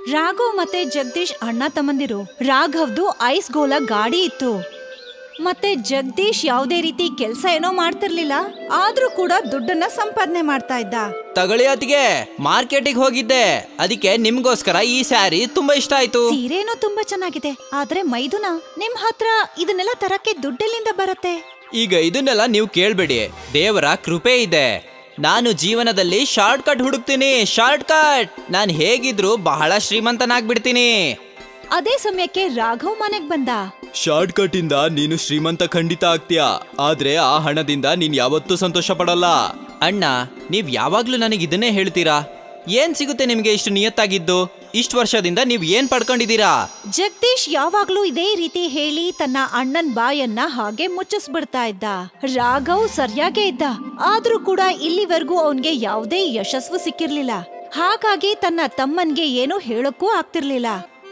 ರಾಘವ್ ಮತ್ತೆ ಜಗದೀಶ್ ಅಣ್ಣ ತಮ್ಮಂದಿರು ರಾಘವ್ದು ಐಸ್ ಗೋಲ ಗಾಡಿ ಇತ್ತು ಮತ್ತೆ ಜಗದೀಶ್ ಯಾವುದೇ ರೀತಿ ಕೆಲ್ಸ ಏನೋ ಮಾಡ್ತಿರ್ಲಿಲ್ಲ ಆದ್ರೂ ಕೂಡ ದುಡ್ಡನ್ನ ಸಂಪಾದನೆ ಮಾಡ್ತಾ ಇದ್ದ ತಗೊಳ್ಳಿ ಅತ್ತಿಗೆ ಮಾರ್ಕೆಟಿಗೆ ಹೋಗಿದ್ದೆ ಅದಕ್ಕೆ ನಿಮ್ಗೋಸ್ಕರ ಈ ಸ್ಯಾರಿ ತುಂಬಾ ಇಷ್ಟ ಆಯ್ತು ಸೀರೆನೂ ತುಂಬಾ ಚೆನ್ನಾಗಿದೆ ಆದ್ರೆ ಮೈದುನ ನಿಮ್ ಹತ್ರ ಇದನ್ನೆಲ್ಲ ತರಕ್ಕೆ ದುಡ್ಡೆಲ್ಲಿಂದ ಬರತ್ತೆ ಈಗ ಇದನ್ನೆಲ್ಲ ನೀವು ಕೇಳ್ಬೇಡಿ ದೇವರ ಕೃಪೆ ಇದೆ ನಾನು ಜೀವನದಲ್ಲಿ ಶಾರ್ಟ್ ಕಟ್ ಹುಡುಕ್ತೀನಿ ಶಾರ್ಟ್ ಕಟ್ ನಾನು ಹೇಗಿದ್ರು ಬಹಳ ಶ್ರೀಮಂತನಾಗ್ಬಿಡ್ತೀನಿ ಅದೇ ಸಮಯಕ್ಕೆ ರಾಘವ್ ಮನೆಗ್ ಬಂದ ಶಾರ್ಟ್ ಕಟ್ ಇಂದ ನೀನು ಶ್ರೀಮಂತ ಖಂಡಿತ ಆಗ್ತೀಯ ಆದ್ರೆ ಆ ಹಣದಿಂದ ನೀನ್ ಯಾವತ್ತೂ ಸಂತೋಷ ಪಡಲ್ಲ ಅಣ್ಣ ನೀವ್ ಯಾವಾಗ್ಲೂ ನನಗೆ ಇದನ್ನೇ ಹೇಳ್ತೀರಾ ಏನ್ ಸಿಗುತ್ತೆ ನಿಮ್ಗೆ ಇಷ್ಟು ನಿಯತ್ತಾಗಿದ್ದು ಇಷ್ಟು ವರ್ಷದಿಂದ ನೀವ್ ಏನ್ ಪಡ್ಕೊಂಡಿದ್ದೀರಾ ಜಗದೀಶ್ ಯಾವಾಗ್ಲೂ ಇದೇ ರೀತಿ ಹೇಳಿ ತನ್ನ ಅಣ್ಣನ್ ಬಾಯನ್ನ ಹಾಗೆ ಮುಚ್ಚಿಸ್ಬಿಡ್ತಾ ಇದ್ದ ರಾಘವ್ ಸರಿಯಾಗೇ ಇದ್ದ ಆದ್ರೂ ಕೂಡ ಇಲ್ಲಿವರೆಗೂ ಅವನ್ಗೆ ಯಾವುದೇ ಯಶಸ್ಸು ಸಿಕ್ಕಿರ್ಲಿಲ್ಲ ಹಾಗಾಗಿ ತನ್ನ ತಮ್ಮನ್ಗೆ ಏನೂ ಹೇಳಕ್ಕೂ ಆಗ್ತಿರ್ಲಿಲ್ಲ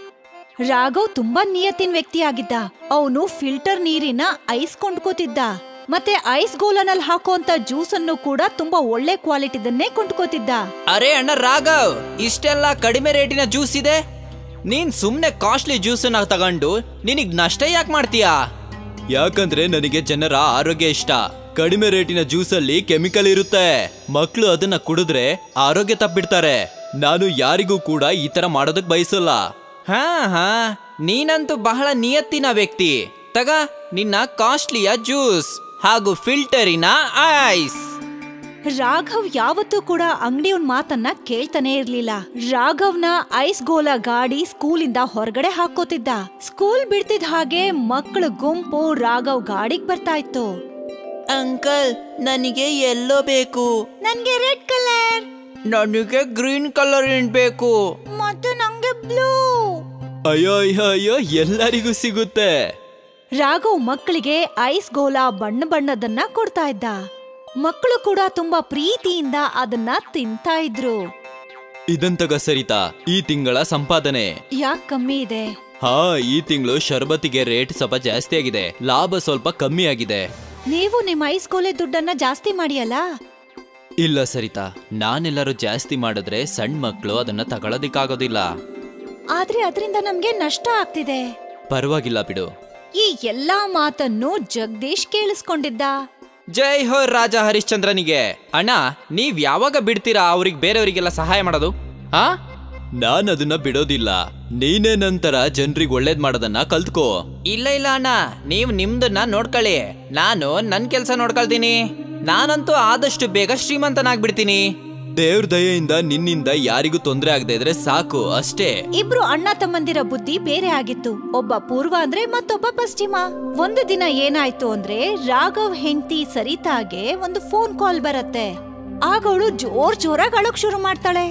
ರಾಘವ್ ತುಂಬಾ ನಿಯತ್ತಿನ ವ್ಯಕ್ತಿಯಾಗಿದ್ದ ಅವನು ಫಿಲ್ಟರ್ ನೀರಿನ ಐಸ್ ಕೊಂಡ್ಕೋತಿದ್ದ ಮತ್ತೆ ಐಸ್ ಗೋಲನಲ್ಲಿ ಹಾಕುವಂತ ಜ್ಯೂಸ್ ಅನ್ನು ಕೂಡ ತುಂಬಾ ಒಳ್ಳೆ ಕ್ವಾಲಿಟಿದನ್ನೇ ಕೊಂಡ್ಕೋತಿದ್ದ ಅರೆ ಅಣ್ಣ ರಾಘವ್ ಇಷ್ಟೆಲ್ಲ ಕಡಿಮೆ ರೇಟಿನ ಜ್ಯೂಸ್ ಇದೆ ನೀನ್ ಸುಮ್ನೆ ಕಾಸ್ಟ್ಲಿ ಜ್ಯೂಸನ್ನ ತಗೊಂಡು ನಿನಗ್ ನಷ್ಟ ಯಾಕೆ ಮಾಡ್ತೀಯಾ ಯಾಕಂದ್ರೆ ನನಗೆ ಜನರ ಆರೋಗ್ಯ ಇಷ್ಟ ಕಡಿಮೆ ರೇಟಿನ ಜ್ಯೂಸಲ್ಲಿ ಕೆಮಿಕಲ್ ಇರುತ್ತೆ ಮಕ್ಕಳು ಅದನ್ನ ಕುಡಿದ್ರೆ ಆರೋಗ್ಯ ತಪ್ಪಿಡ್ತಾರೆ ನಾನು ಯಾರಿಗೂ ಕೂಡ ಈ ತರ ಮಾಡೋದಕ್ ಬಯಸಲ್ಲ ಹಾ ಹಾ ನೀನಂತೂ ಬಹಳ ನಿಯತ್ತಿನ ವ್ಯಕ್ತಿ ತಗ ನಿನ್ನ ಕಾಸ್ಟ್ಲಿಯ ಜ್ಯೂಸ್ ಹಾಗೂ ಫಿಲ್ಟರಿನ ಐಸ್ ರಾಘವ್ ಯಾವತ್ತೂ ಕೂಡ ಅಂಗಡಿಯವನ್ ಮಾತನ್ನ ಕೇಳ್ತಾನೆ ಇರ್ಲಿಲ್ಲ ರಾಘವ್ನ ಐಸ್ ಗೋಲ ಗಾಡಿ ಸ್ಕೂಲಿಂದ ಹೊರಗಡೆ ಹಾಕೋತಿದ್ದ ಸ್ಕೂಲ್ ಬಿಡ್ತಿದ್ ಹಾಗೆ ಮಕ್ಕಳ ಗುಂಪು ರಾಘವ್ ಗಾಡಿಗ್ ಬರ್ತಾ ಇತ್ತು ಅಂಕಲ್ ನನಗೆ ಎಲ್ಲೋ ಬೇಕು ನನ್ಗೆ ರೆಡ್ ಕಲರ್ ನನಗೆ ಗ್ರೀನ್ ಕಲರ್ ಬೇಕು ಮತ್ತು ನಂಗೆ ಬ್ಲೂ ಅಯ್ಯೋ ಅಯ್ಯೋ ಅಯ್ಯೋ ಎಲ್ಲರಿಗೂ ಸಿಗುತ್ತೆ ರಾಘವ್ ಮಕ್ಕಳಿಗೆ ಐಸ್ ಗೋಲ ಬಣ್ಣ ಬಣ್ಣದನ್ನ ಕೊಡ್ತಾ ಇದ್ದ ಮಕ್ಕಳು ಕೂಡ ತುಂಬಾ ಪ್ರೀತಿಯಿಂದ ಅದನ್ನ ತಿಂತಾ ಇದ್ರು ಇದಂತಗ ಸರಿತಾ ಈ ತಿಂಗಳ ಸಂಪಾದನೆ ಯಾಕ್ ಕಮ್ಮಿ ಇದೆ ಹಾ ಈ ತಿಂಗಳು ಶರ್ಬತ್ತಿಗೆ ರೇಟ್ ಸ್ವಲ್ಪ ಜಾಸ್ತಿ ಆಗಿದೆ ಲಾಭ ಸ್ವಲ್ಪ ಕಮ್ಮಿ ಆಗಿದೆ ನೀವು ನಿಮ್ ಐಸ್ ಗೋಲೆ ದುಡ್ಡನ್ನ ಜಾಸ್ತಿ ಮಾಡಿಯಲ್ಲ ಇಲ್ಲ ಸರಿತಾ ನಾನೆಲ್ಲರೂ ಜಾಸ್ತಿ ಮಾಡಿದ್ರೆ ಸಣ್ಣ ಮಕ್ಕಳು ಅದನ್ನ ತಗೊಳೋದಿಕ್ಕಾಗೋದಿಲ್ಲ ಆದ್ರೆ ಅದರಿಂದ ನಮ್ಗೆ ನಷ್ಟ ಆಗ್ತಿದೆ ಪರವಾಗಿಲ್ಲ ಬಿಡು ಈ ಎಲ್ಲಾ ಮಾತನ್ನು ಜಗದೀಶ್ ಕೇಳಿಸ್ಕೊಂಡಿದ್ದ ಜೈ ಹೋ ರಾಜ ಹರಿಶ್ಚಂದ್ರನಿಗೆ ಅಣ್ಣ ನೀವ್ ಯಾವಾಗ ಬಿಡ್ತೀರಾ ಅವ್ರಿಗೆ ಬೇರೆಯವರಿಗೆಲ್ಲ ಸಹಾಯ ಮಾಡೋದು ಆ ನಾನ್ ಅದನ್ನ ಬಿಡೋದಿಲ್ಲ ನೀನೇ ನಂತರ ಜನರಿಗೆ ಒಳ್ಳೇದ್ ಮಾಡೋದನ್ನ ಕಲ್ತ್ಕೋ ಇಲ್ಲ ಇಲ್ಲ ಅಣ್ಣ ನೀವ್ ನಿಮ್ದನ್ನ ನೋಡ್ಕೊಳ್ಳಿ ನಾನು ನನ್ ಕೆಲ್ಸ ನೋಡ್ಕೊಳ್ತೀನಿ ನಾನಂತೂ ಆದಷ್ಟು ಬೇಗ ಶ್ರೀಮಂತನಾಗ್ಬಿಡ್ತೀನಿ ದೇವ್ರ ದಯೆಯಿಂದ ನಿನ್ನಿಂದ ಯಾರಿಗೂ ತೊಂದರೆ ಆಗದೆ ಇದ್ರೆ ಸಾಕು ಅಷ್ಟೇ ಇಬ್ರು ಅಣ್ಣ ತಮ್ಮಂದಿರ ಬುದ್ಧಿ ಬೇರೆ ಆಗಿತ್ತು ಒಬ್ಬ ಪೂರ್ವ ಅಂದ್ರೆ ಮತ್ತೊಬ್ಬ ಪಶ್ಚಿಮ ಒಂದು ದಿನ ಏನಾಯ್ತು ಅಂದ್ರೆ ರಾಘವ್ ಹೆಂಡತಿ ಸರಿತಾಗೆ ಒಂದು ಫೋನ್ ಕಾಲ್ ಬರತ್ತೆ ಆಗ ಅವಳು ಜೋರ್ ಜೋರಾಗಿ ಅಳಕ್ ಶುರು ಮಾಡ್ತಾಳೆ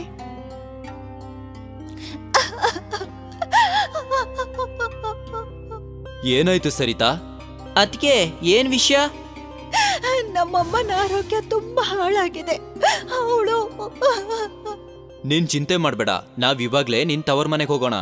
ಏನಾಯ್ತು ಸರಿತಾ ಅದ್ಕೆ ಏನ್ ವಿಷಯ ನಮ್ಮಮ್ಮನ ಆರೋಗ್ಯ ತುಂಬಾ ಹಾಳಾಗಿದೆ ಅವಳು ನೀನ್ ಚಿಂತೆ ಮಾಡ್ಬೇಡ ನಾವ್ ಇವಾಗ್ಲೇ ನಿನ್ ತವರ್ ಮನೆಗೆ ಹೋಗೋಣ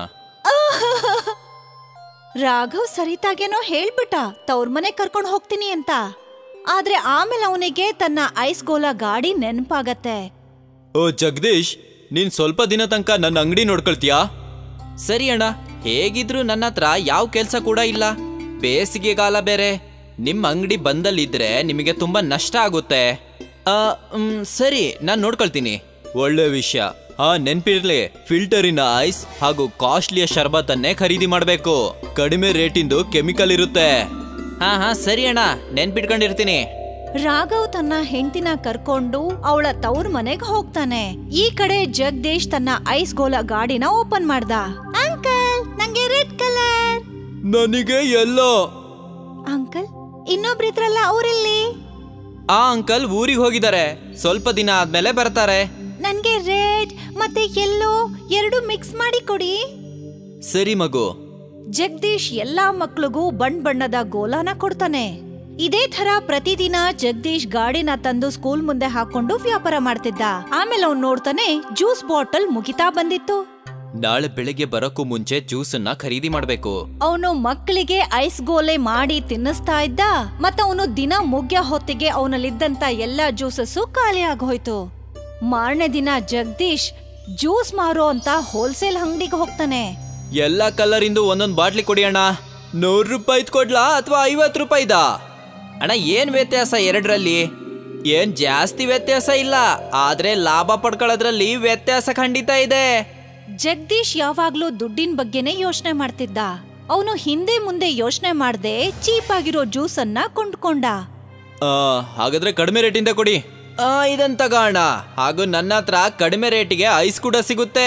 ರಾಘವ್ ಸರಿತಾಗೇನೋ ಹೇಳ್ಬಿಟ್ಟ ತವ್ರ ಮನೆ ಕರ್ಕೊಂಡ್ ಹೋಗ್ತೀನಿ ಅಂತ ಆದ್ರೆ ಆಮೇಲೆ ಅವನಿಗೆ ತನ್ನ ಐಸ್ ಗೋಲ ಗಾಡಿ ನೆನ್ಪಾಗತ್ತೆ ಓ ಜಗದೀಶ್ ನೀನ್ ಸ್ವಲ್ಪ ದಿನ ತನಕ ನನ್ನ ಅಂಗಡಿ ನೋಡ್ಕೊಳ್ತೀಯಾ ಸರಿ ಅಣ್ಣ ಹೇಗಿದ್ರು ನನ್ನ ಹತ್ರ ಯಾವ ಕೆಲ್ಸ ಕೂಡ ಇಲ್ಲ ಬೇಸಿಗೆಗಾಲ ಬೇರೆ ನಿಮ್ಮ ಅಂಗಡಿ ಬಂದಲ್ಲಿದ್ರೆ ನಿಮಗೆ ತುಂಬಾ ನಷ್ಟ ಆಗುತ್ತೆ ಆ, ಮ್, ಸರಿ ನಾನ್ ನೋಡ್ಕೊಳ್ತೀನಿ ಒಳ್ಳೆ ವಿಷಯ ಆ ನೆನ್ಪಿರ್ಲಿ ಫಿಲ್ಟರಿನ ಐಸ್ ಹಾಗೂ ಕಾಸ್ಟ್ಲಿಯ ಶರ್ಬತ್ತನ್ನೇ ಖರೀದಿ ಮಾಡಬೇಕು ಕಡಿಮೆ ರೇಟಿಂದು ಕೆಮಿಕಲ್ ಇರುತ್ತೆ ಹಾ ಹಾ ಸರಿ ಅಣ್ಣ ನೆನ್ಪಿಟ್ಕೊಂಡಿರ್ತೀನಿ ರಾಘವ್ ತನ್ನ ಹೆಂಡತಿನ ಕರ್ಕೊಂಡು ಅವಳ ತವ್ರ ಮನೆಗ್ ಹೋಗ್ತಾನೆ ಈ ಕಡೆ ಜಗದೀಶ್ ತನ್ನ ಐಸ್ ಗೋಲ ಗಾಡಿನ ಓಪನ್ ಮಾಡ್ದ ಅಂಕಲ್ ನಂಗೆ ರೆಡ್ ಕಲರ್ ನನಗೆ ಎಲ್ಲೋ ಅಂಕಲ್ ಇನ್ನೊಬ್ರಿದ್ರಲ್ಲ ಅವರಲ್ಲಿ ಆ ಅಂಕಲ್ ಊರಿಗೆ ಹೋಗಿದ್ದಾರೆ ಸ್ವಲ್ಪ ದಿನ ಆದ್ಮೇಲೆ ಬರ್ತಾರೆ ನನ್ಗೆ ರೆಡ್ ಮತ್ತೆ ಯೆಲ್ಲೋ ಎರಡು ಮಿಕ್ಸ್ ಮಾಡಿ ಕೊಡಿ ಸರಿ ಮಗು ಜಗದೀಶ್ ಎಲ್ಲಾ ಮಕ್ಳಿಗೂ ಬಣ್ಣ ಬಣ್ಣದ ಗೋಲಾನ ಕೊಡ್ತಾನೆ ಇದೇ ತರ ಪ್ರತಿದಿನ ಜಗದೀಶ್ ಗಾಡಿನ ತಂದು ಸ್ಕೂಲ್ ಮುಂದೆ ಹಾಕೊಂಡು ವ್ಯಾಪಾರ ಮಾಡ್ತಿದ್ದ ಆಮೇಲೆ ಅವ್ನ್ ನೋಡ್ತಾನೆ ಜ್ಯೂಸ್ ಬಾಟಲ್ ಮುಗಿತಾ ಬಂದಿತ್ತು ನಾಳೆ ಬೆಳಿಗ್ಗೆ ಬರೋಕ್ಕೂ ಮುಂಚೆ ಜ್ಯೂಸನ್ನ ಖರೀದಿ ಮಾಡ್ಬೇಕು ಅವನು ಮಕ್ಕಳಿಗೆ ಐಸ್ ಗೋಲೆ ಮಾಡಿ ತಿನ್ನಿಸ್ತಾ ಇದ್ದ ಮತ್ತ ಅವನು ದಿನ ಮುಗ್ಯ ಹೊತ್ತಿಗೆ ಅವನಲ್ಲಿದ್ದಂತ ಎಲ್ಲಾ ಜ್ಯೂಸಸ್ಸು ಖಾಲಿ ಆಗೋಯ್ತು ಮಾರನೇ ದಿನ ಜಗದೀಶ್ ಜ್ಯೂಸ್ ಮಾರೋ ಅಂತ ಹೋಲ್ಸೇಲ್ ಅಂಗಡಿಗೆ ಹೋಗ್ತಾನೆ ಎಲ್ಲ ಕಲರ್ ಇಂದು ಒಂದೊಂದು ಬಾಟ್ಲಿ ಕೊಡಿ ಅಣ್ಣ ನೂರು ರೂಪಾಯಿದ್ ಕೊಡ್ಲಾ ಅಥವಾ ಐವತ್ತು ರೂಪಾಯಿದ ಅಣ್ಣ ಏನ್ ವ್ಯತ್ಯಾಸ ಎರಡರಲ್ಲಿ ಏನ್ ಜಾಸ್ತಿ ವ್ಯತ್ಯಾಸ ಇಲ್ಲ ಆದ್ರೆ ಲಾಭ ಪಡ್ಕೊಳ್ಳೋದ್ರಲ್ಲಿ ವ್ಯತ್ಯಾಸ ಖಂಡಿತ ಇದೆ ಜಗದೀಶ್ ಯಾವಾಗ್ಲೂ ದುಡ್ಡಿನ ಬಗ್ಗೆನೇ ಯೋಚನೆ ಮಾಡ್ತಿದ್ದ ಅವನು ಹಿಂದೆ ಮುಂದೆ ಯೋಚನೆ ಮಾಡ್ದೆ ಚೀಪ್ ಆಗಿರೋ ಜ್ಯೂಸ್ ಅನ್ನ ಕೊಂಡ್ಕೊಂಡ ಆ, ಹಾಗಾದ್ರೆ ಕಡಿಮೆ ರೇಟಿಂದ ಕೊಡಿ ಆ ಇದನ್ ತಗೋಣ ಹಾಗೂ ನನ್ನ ಹತ್ರ ಕಡಿಮೆ ರೇಟಿಗೆ ಐಸ್ ಕೂಡ ಸಿಗುತ್ತೆ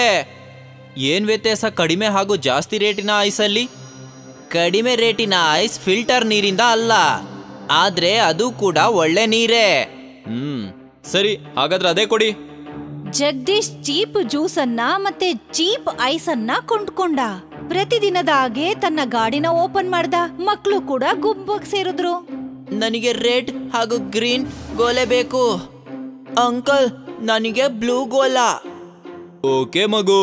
ಏನ್ ವ್ಯತ್ಯಾಸ ಕಡಿಮೆ ಹಾಗೂ ಜಾಸ್ತಿ ರೇಟಿನ ಐಸಲ್ಲಿ ಕಡಿಮೆ ರೇಟಿನ ಐಸ್ ಫಿಲ್ಟರ್ ನೀರಿಂದ ಅಲ್ಲ ಆದ್ರೆ ಅದು ಕೂಡ ಒಳ್ಳೆ ನೀರೇ ಹ್ಮ್ ಸರಿ ಹಾಗಾದ್ರೆ ಅದೇ ಕೊಡಿ ಜಗದೀಶ್ ಚೀಪ್ ಜ್ಯೂಸ್ ಅನ್ನ ಮತ್ತೆ ಚೀಪ್ ಐಸ್ ಅನ್ನ ಕೊಂಡ್ಕೊಂಡ ಪ್ರತಿದಿನದ ಹಾಗೆ ತನ್ನ ಗಾಡಿನ ಓಪನ್ ಮಾಡ್ದ ಮಕ್ಳು ಕೂಡ ಗುಂಪಾಗ್ ಸೇರಿದ್ರು ನನಗೆ ರೆಡ್ ಹಾಗೂ ಗ್ರೀನ್ ಗೋಲೆ ಬೇಕು ಅಂಕಲ್ ನನಗೆ ಬ್ಲೂ ಗೋಲಾ ಓಕೆ ಮಗು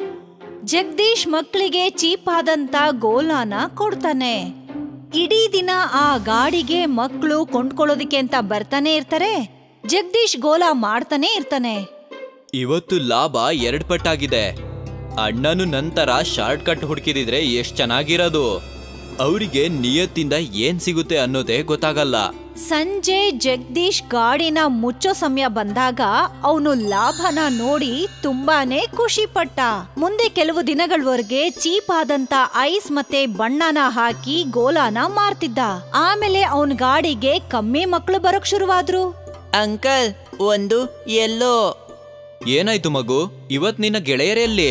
ಜಗದೀಶ್ ಮಕ್ಕಳಿಗೆ ಚೀಪ್ ಆದಂತ ಗೋಲಾನ ಕೊಡ್ತಾನೆ ಇಡೀ ದಿನ ಆ ಗಾಡಿಗೆ ಮಕ್ಕಳು ಕೊಂಡ್ಕೊಳ್ಳೋದಿಕ್ಕೆ ಅಂತ ಬರ್ತಾನೆ ಇರ್ತಾರೆ ಜಗದೀಶ್ ಗೋಲಾ ಮಾಡ್ತಾನೆ ಇರ್ತಾನೆ ಇವತ್ತು ಲಾಭ ಎರಡ್ ಪಟ್ಟಾಗಿದೆ ಅಣ್ಣನು ನಂತರ ಶಾರ್ಟ್ ಕಟ್ ಹುಡುಕಿದಿದ್ರೆ ಎಷ್ಟ್ ಚೆನ್ನಾಗಿರೋದು ಅವರಿಗೆ ನಿಯತ್ತಿಂದ ಏನ್ ಸಿಗುತ್ತೆ ಅನ್ನೋದೇ ಗೊತ್ತಾಗಲ್ಲ ಸಂಜೆ ಜಗದೀಶ್ ಗಾಡಿನ ಮುಚ್ಚೋ ಸಮಯ ಬಂದಾಗ ಅವನು ಲಾಭನ ನೋಡಿ ತುಂಬಾನೇ ಖುಷಿ ಪಟ್ಟ ಮುಂದೆ ಕೆಲವು ದಿನಗಳವರೆಗೆ ಚೀಪ್ ಆದಂತ ಐಸ್ ಮತ್ತೆ ಬಣ್ಣನ ಹಾಕಿ ಗೋಲಾನ ಮಾರ್ತಿದ್ದ ಆಮೇಲೆ ಅವನ್ ಗಾಡಿಗೆ ಕಮ್ಮಿ ಮಕ್ಕಳು ಬರೋಕ್ ಶುರುವಾದ್ರು ಅಂಕಲ್ ಒಂದು ಎಲ್ಲೋ ಏನಾಯ್ತು ಮಗು ಇವತ್ ನಿನ್ನ ಗೆಳೆಯರೆಲ್ಲಿ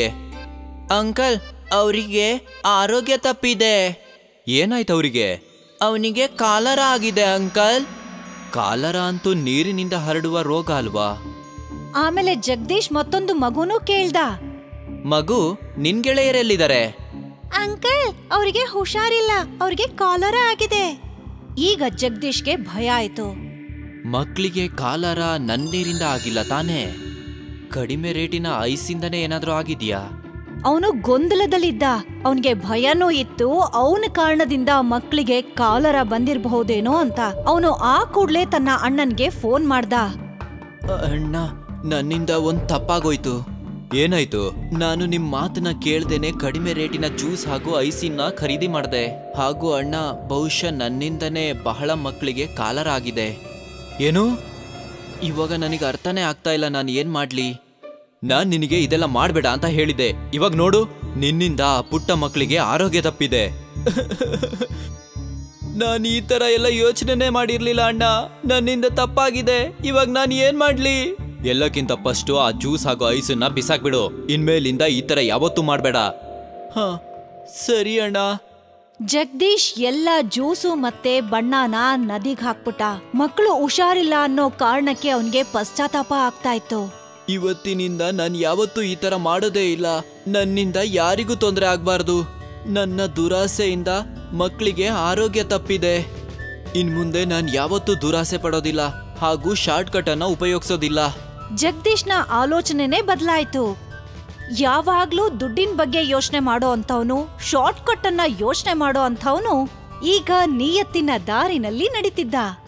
ಅಂಕಲ್ ಅವರಿಗೆ ಆರೋಗ್ಯ ತಪ್ಪಿದೆ ಏನಾಯ್ತು ಅವರಿಗೆ ಅವನಿಗೆ ಕಾಲರ ಆಗಿದೆ ಅಂಕಲ್ ಕಾಲರ ಅಂತೂ ನೀರಿನಿಂದ ಹರಡುವ ರೋಗ ಅಲ್ವಾ ಆಮೇಲೆ ಜಗದೀಶ್ ಮತ್ತೊಂದು ಮಗುನೂ ಕೇಳ್ದ ಮಗು ನಿನ್ ಗೆಳೆಯರೆಲ್ಲಿದ್ದಾರೆ ಅಂಕಲ್ ಅವರಿಗೆ ಹುಷಾರಿಲ್ಲ ಅವ್ರಿಗೆ ಕಾಲರ ಆಗಿದೆ ಈಗ ಜಗದೀಶ್ಗೆ ಭಯ ಆಯ್ತು ಮಕ್ಕಳಿಗೆ ಕಾಲರ ನನ್ನೀರಿಂದ ಆಗಿಲ್ಲ ತಾನೇ ಕಡಿಮೆ ರೇಟಿನ ಐಸಿಂದನೇ ಏನಾದ್ರೂ ಆಗಿದ್ಯಾ ಅವನು ಗೊಂದಲದಲ್ಲಿದ್ದ ಅವನಿಗೆ ಭಯನೂ ಇತ್ತು ಅವನ ಕಾರಣದಿಂದ ಮಕ್ಕಳಿಗೆ ಕಾಲರ ಬಂದಿರಬಹುದೇನೋ ಅಂತ ಅವನು ಆ ಕೂಡ್ಲೆ ತನ್ನ ಅಣ್ಣನ್ಗೆ ಫೋನ್ ಮಾಡ್ದ ಅಣ್ಣ ನನ್ನಿಂದ ಒಂದ್ ತಪ್ಪಾಗೋಯ್ತು ಏನಾಯ್ತು ನಾನು ನಿಮ್ ಮಾತನ್ನ ಕೇಳ್ದೇನೆ ಕಡಿಮೆ ರೇಟಿನ ಜ್ಯೂಸ್ ಹಾಗೂ ಐಸಿನ ಖರೀದಿ ಮಾಡ್ದೆ ಹಾಗೂ ಅಣ್ಣ ಬಹುಶಃ ನನ್ನಿಂದನೇ ಬಹಳ ಮಕ್ಕಳಿಗೆ ಕಾಲರ ಆಗಿದೆ ಏನು ಇವಾಗ ನನಗೆ ಅರ್ಥನೇ ಆಗ್ತಾ ಇಲ್ಲ ನಾನು ಏನ್ ಮಾಡ್ಲಿ ನಾನ್ ನಿನಗೆ ಇದೆಲ್ಲ ಮಾಡ್ಬೇಡ ಅಂತ ಹೇಳಿದೆ ಇವಾಗ ನೋಡು ನಿನ್ನಿಂದ ಆ ಪುಟ್ಟ ಮಕ್ಕಳಿಗೆ ಆರೋಗ್ಯ ತಪ್ಪಿದೆ ನಾನು ಈ ತರ ಎಲ್ಲ ಯೋಚನೆನೇ ಮಾಡಿರ್ಲಿಲ್ಲ ಅಣ್ಣ ನನ್ನಿಂದ ತಪ್ಪಾಗಿದೆ ಇವಾಗ ನಾನು ಏನ್ ಮಾಡ್ಲಿ ಎಲ್ಲಕ್ಕಿಂತ ಫಸ್ಟ್ ಆ ಜ್ಯೂಸ್ ಹಾಗೂ ಐಸನ್ನ ಬಿಸಾಕ್ಬಿಡು ಇನ್ಮೇಲಿಂದ ಈ ತರ ಯಾವತ್ತೂ ಮಾಡ್ಬೇಡ ಹ ಸರಿ ಅಣ್ಣ ಜಗದೀಶ್ ಎಲ್ಲ ಜ್ಯೂಸು ಮತ್ತೆ ಬಣ್ಣನ ನದಿಗ್ ಹಾಕ್ಬಿಟ್ಟ ಮಕ್ಕಳು ಹುಷಾರಿಲ್ಲ ಅನ್ನೋ ಕಾರಣಕ್ಕೆ ಅವನಿಗೆ ಪಶ್ಚಾತ್ತಾಪ ಆಗ್ತಾ ಇತ್ತು ಇವತ್ತಿನಿಂದ ನಾನು ಯಾವತ್ತೂ ಈ ತರ ಮಾಡೋದೇ ಇಲ್ಲ ನನ್ನಿಂದ ಯಾರಿಗೂ ತೊಂದರೆ ಆಗ್ಬಾರ್ದು ನನ್ನ ದುರಾಸೆಯಿಂದ ಮಕ್ಕಳಿಗೆ ಆರೋಗ್ಯ ತಪ್ಪಿದೆ ಇನ್ ಮುಂದೆ ನಾನು ಯಾವತ್ತೂ ದುರಾಸೆ ಪಡೋದಿಲ್ಲ ಹಾಗೂ ಶಾರ್ಟ್ ಕಟ್ ಅನ್ನ ಉಪಯೋಗಿಸೋದಿಲ್ಲ ಜಗದೀಶ್ನ ಆಲೋಚನೆನೇ ಬದಲಾಯ್ತು ಯಾವಾಗ್ಲೂ ದುಡ್ಡಿನ ಬಗ್ಗೆ ಯೋಚನೆ ಮಾಡೋ ಅಂಥವ್ನು ಶಾರ್ಟ್ ಕಟ್ ಅನ್ನ ಯೋಚನೆ ಮಾಡೋ ಅಂಥವ್ನು ಈಗ ನಿಯತ್ತಿನ ದಾರಿನಲ್ಲಿ ನಡೀತಿದ್ದ